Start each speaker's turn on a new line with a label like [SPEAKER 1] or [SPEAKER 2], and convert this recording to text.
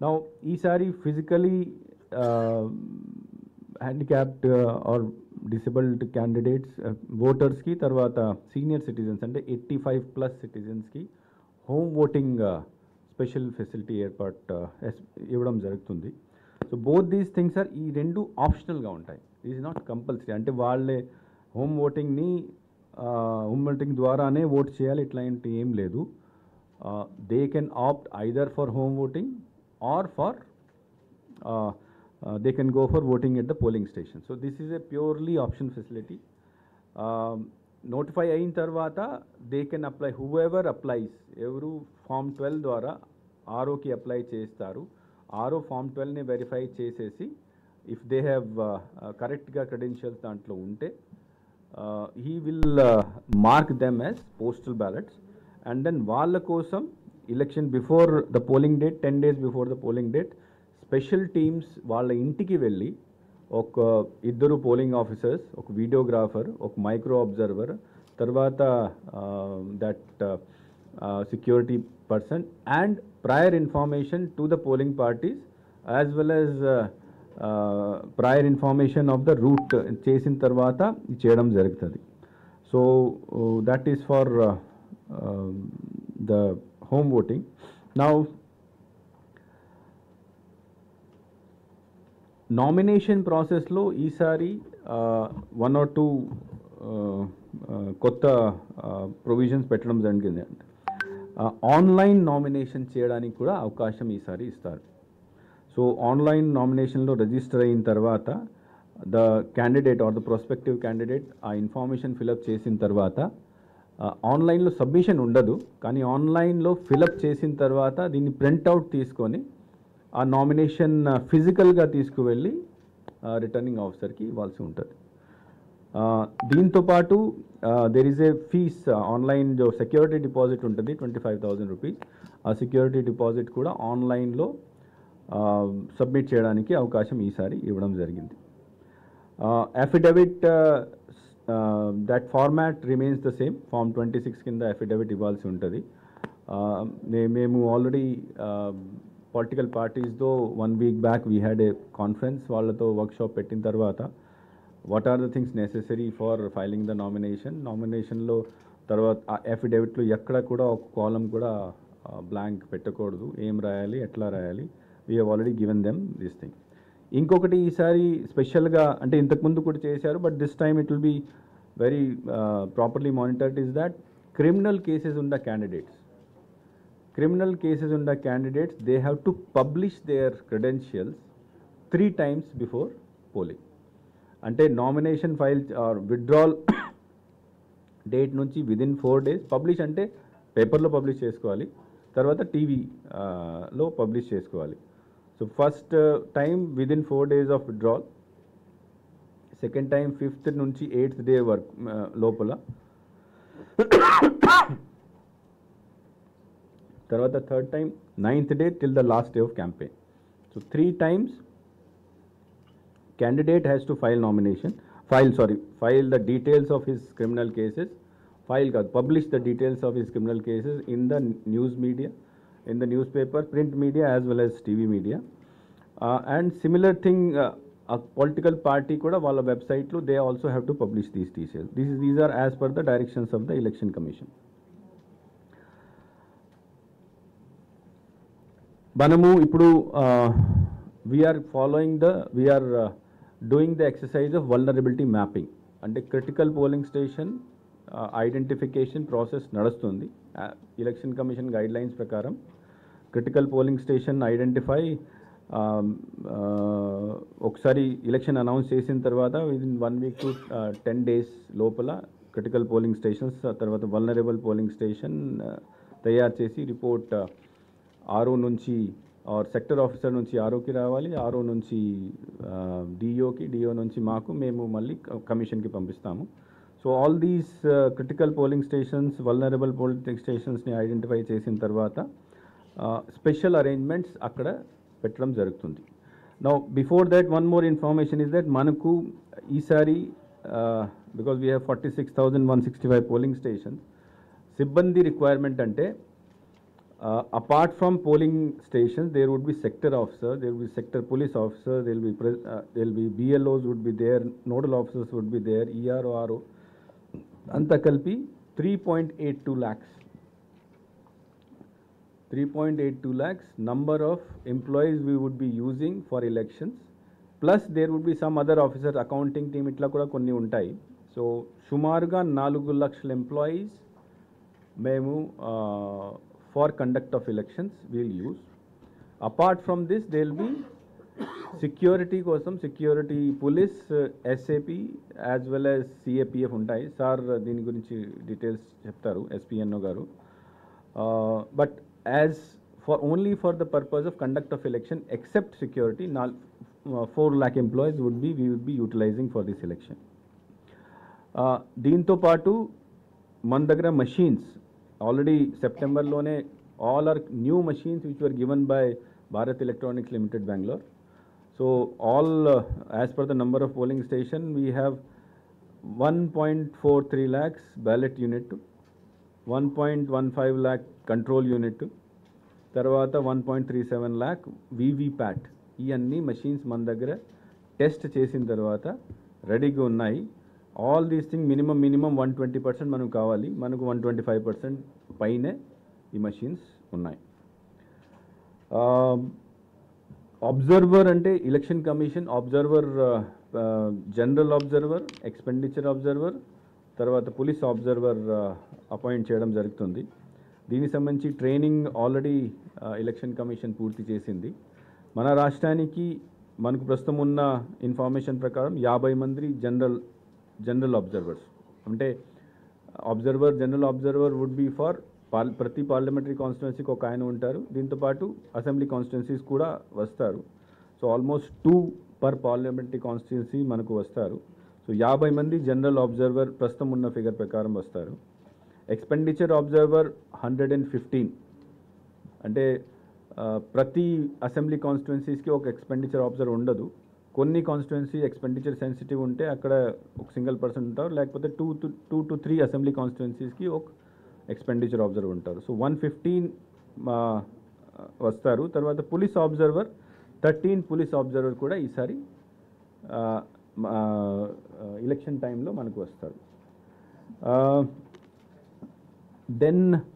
[SPEAKER 1] నా ఈసారి physically handicapped or disabled candidates ఓటర్స్కి తర్వాత సీనియర్ సిటిజన్స్ అంటే ఎయిటీ ఫైవ్ ప్లస్ సిటిజన్స్కి హోమ్ ఓటింగ్ స్పెషల్ ఫెసిలిటీ ఏర్పాటు ఇవ్వడం జరుగుతుంది so both these things are ఈ రెండు ఆప్షనల్గా ఉంటాయి ఈజ్ నాట్ కంపల్సరీ అంటే వాళ్ళే హోమ్ ఓటింగ్ని హోమ్ ఓటింగ్ ద్వారానే ఓట్ చేయాలి ఇట్లాంటి ఏం లేదు they can opt either for home voting or for they can go for voting at the polling station so this is a purely option facility notify అయిన తర్వాత they can apply whoever applies ఎవరు form twelve ద్వారా ఆర్ఓకి apply చేస్తారు RO form ట్వెల్వ్ని verify చేసేసి if they have కరెక్ట్గా credentials దాంట్లో ఉంటే he will mark them as postal ballots and then వాళ్ళ కోసం election before the polling date ten days before the polling date special teams వాళ్ళ ఇంటికి వెళ్ళి ఒక ఇద్దరు పోలింగ్ ఆఫీసర్స్ ఒక వీడియోగ్రాఫర్ ఒక మైక్రో అబ్జర్వర్ తర్వాత that security person and prior information to the polling parties as well as prior information of the route చేసిన తర్వాత ఇది చేయడం జరుగుతుంది so that is for the home voting now nomination ప్రాసెస్లో ఈసారి వన్ ఆర్ టూ కొత్త provisions పెట్టడం జరిగింది అంటే ఆన్లైన్ నామినేషన్ చేయడానికి కూడా అవకాశం ఈసారి ఇస్తారు సో ఆన్లైన్ నామినేషన్లో రిజిస్టర్ అయిన తర్వాత the candidate or the prospective candidate ఆ ఇన్ఫర్మేషన్ ఫిలప్ చేసిన తర్వాత ఆన్లైన్లో సబ్మిషన్ ఉండదు కానీ ఆన్లైన్లో ఫిలప్ చేసిన తర్వాత దీన్ని ప్రింట్అవుట్ తీసుకొని ఆ నామినేషన్ ఫిజికల్గా తీసుకువెళ్ళి రిటర్నింగ్ ఆఫీసర్కి ఇవ్వాల్సి ఉంటుంది దీంతో పాటు there is a fees online జో సెక్యూరిటీ డిపాజిట్ ఉంటుంది ట్వంటీ ఫైవ్ థౌజండ్ రూపీస్ ఆ సెక్యూరిటీ డిపాజిట్ కూడా ఆన్లైన్లో సబ్మిట్ చేయడానికి అవకాశం ఈసారి ఇవ్వడం జరిగింది affidavit that format remains the same form twenty six కింద అఫిడవిట్ ఇవ్వాల్సి ఉంటుంది మేము ఆల్రెడీ పొలిటికల్ పార్టీస్తో one week back we had a conference వాళ్ళతో వర్క్షాప్ పెట్టిన తర్వాత what are the things necessary for filing the nomination నామినేషన్లో తర్వాత ఆ అఫిడవిట్లో ఎక్కడ కూడా ఒక కాలం కూడా బ్లాంక్ పెట్టకూడదు ఏం రాయాలి ఎట్లా రాయాలి we have already given them this thing ఇంకొకటి ఈసారి స్పెషల్గా అంటే ఇంతకుముందు కూడా చేశారు but this time it will be very properly monitored is that criminal cases ఉన్న క్యాండిడేట్స్ క్రిమినల్ కేసెస్ ఉన్న candidates they have to publish their credentials three times before polling అంటే nomination file or withdrawal date నుంచి within four days publish అంటే పేపర్లో publish చేసుకోవాలి తర్వాత టీవీలో publish చేసుకోవాలి so first time within four days of withdrawal second time fifth నుంచి eighth day work లోపల తర్వాత third time ninth day till the last day of campaign so three times candidate has to file nomination file sorry file the details of his criminal cases file కాదు publish the details of his criminal cases in the news media in the newspaper print media as well as tv media uh, and similar thing uh, a political party కూడా వాళ్ళ వెబ్సైట్లో they also have to publish these details these these are as per the directions of the election commission మనము ఇప్పుడు we are following the we are doing the exercise of vulnerability mapping అంటే critical polling station identification process నడుస్తుంది election commission guidelines ప్రకారం critical polling station identify ఒకసారి election announce చేసిన తర్వాత within one week to ten days లోపల critical polling stations తర్వాత vulnerable polling station తయారు చేసి రిపోర్ట్ ఆర్ఓ నుంచి ఆర్ సెక్టర్ ఆఫీసర్ నుంచి ఆర్ఓకి రావాలి ఆర్ఓ నుంచి డిఓకి డిఓ నుంచి మాకు మేము మళ్ళీ కమిషన్కి పంపిస్తాము so all these critical polling stations vulnerable polling స్టేషన్స్ని ఐడెంటిఫై చేసిన తర్వాత స్పెషల్ అరేంజ్మెంట్స్ అక్కడ పెట్టడం జరుగుతుంది now before that one more information is that మనకు ఈసారి because we have forty six thousand one sixty five polling stations సిబ్బంది రిక్వైర్మెంట్ అంటే Uh, apart from polling stations, there would be sector officer, there will be sector police officer, there will be pres- uh, there will be BLOs would be there, nodal officers would be there, ERO, RO. అంతా కలిపి three point eight two lakhs three point eight two lakhs number of employees we would be using for elections plus there would be some other officer accounting team ఇట్లా కూడా కొన్ని ఉంటాయి so సుమారుగా నాలుగు లక్షల employees మేము for conduct of elections we'll use apart from this they will be security కోసం security police SAP as well as CAPF ఉంటాయి సార్ దీని గురించి డీటెయిల్స్ చెప్తారు ఎస్పిఎన్ఓ గారు but as for only for the purpose of conduct of election except security నాల్ four lakh employees would be we would be utilizing for this election దీంతో పాటు మన దగ్గర మషీన్స్ ఆల్రెడీ సెప్టెంబర్లోనే all are new machines which were given by Bharat Electronics Limited Bengaluru so all as per the number of polling station we have one point four three lakhs ballot unit one point one five lakh control unit తర్వాత one point three seven lakh VVPAT ఈ అన్ని machines మన దగ్గర test చేసిన తర్వాత రెడీగా ఉన్నాయి all these thing minimum minimum one twenty percent మనకు కావాలి మనకు వన్ ట్వంటీ ఫైవ్ పర్సెంట్ పైనే ఈ మషీన్స్ ఉన్నాయి అబ్జర్వర్ అంటే election commission observer general observer expenditure observer తర్వాత పోలీస్ అబ్జర్వర్ అపాయింట్ చేయడం జరుగుతుంది దీనికి సంబంధించి ట్రైనింగ్ ఆల్రెడీ ఎలక్షన్ కమిషన్ పూర్తి చేసింది మన రాష్ట్రానికి మనకు ప్రస్తుతం ఉన్న ఇన్ఫర్మేషన్ ప్రకారం యాభై మంది జనరల్ జనరల్ అబ్జర్వర్స్ అంటే observer general observer would be for par ప్రతి పార్లమెంటరీ కాన్స్టిట్యున్సీకి ఒక ఆయన ఉంటారు దీంతోపాటు అసెంబ్లీ కాన్స్టిట్యున్సీస్ కూడా వస్తారు so almost two per parliamentary constituency మనకు వస్తారు సో యాభై మంది జనరల్ అబ్జర్వర్ ప్రస్తుతం ఉన్న ఫిగర్ ప్రకారం వస్తారు expenditure observer hundred and fifteen అంటే ఆ, ప్రతి అసెంబ్లీ కాన్స్టిట్యున్సీస్కి ఒక ఎక్స్పెండిచర్ అబ్జర్వర్ ఉండదు కొన్ని కాన్స్టిట్యున్సీ ఎక్స్పెండిచర్ సెన్సిటివ్ ఉంటే అక్కడ ఒక సింగిల్ పర్సన్ ఉంటారు లేకపోతే two to two to three assembly కాన్స్టిట్యున్సీస్కి ఒక ఎక్స్పెండిచర్ అబ్జర్వర్ ఉంటారు సో వన్ ఫిఫ్టీన్ వస్తారు తర్వాత police observer thirteen police observer కూడా ఈసారి ఎలక్షన్ టైంలో మనకు వస్తారు దెన్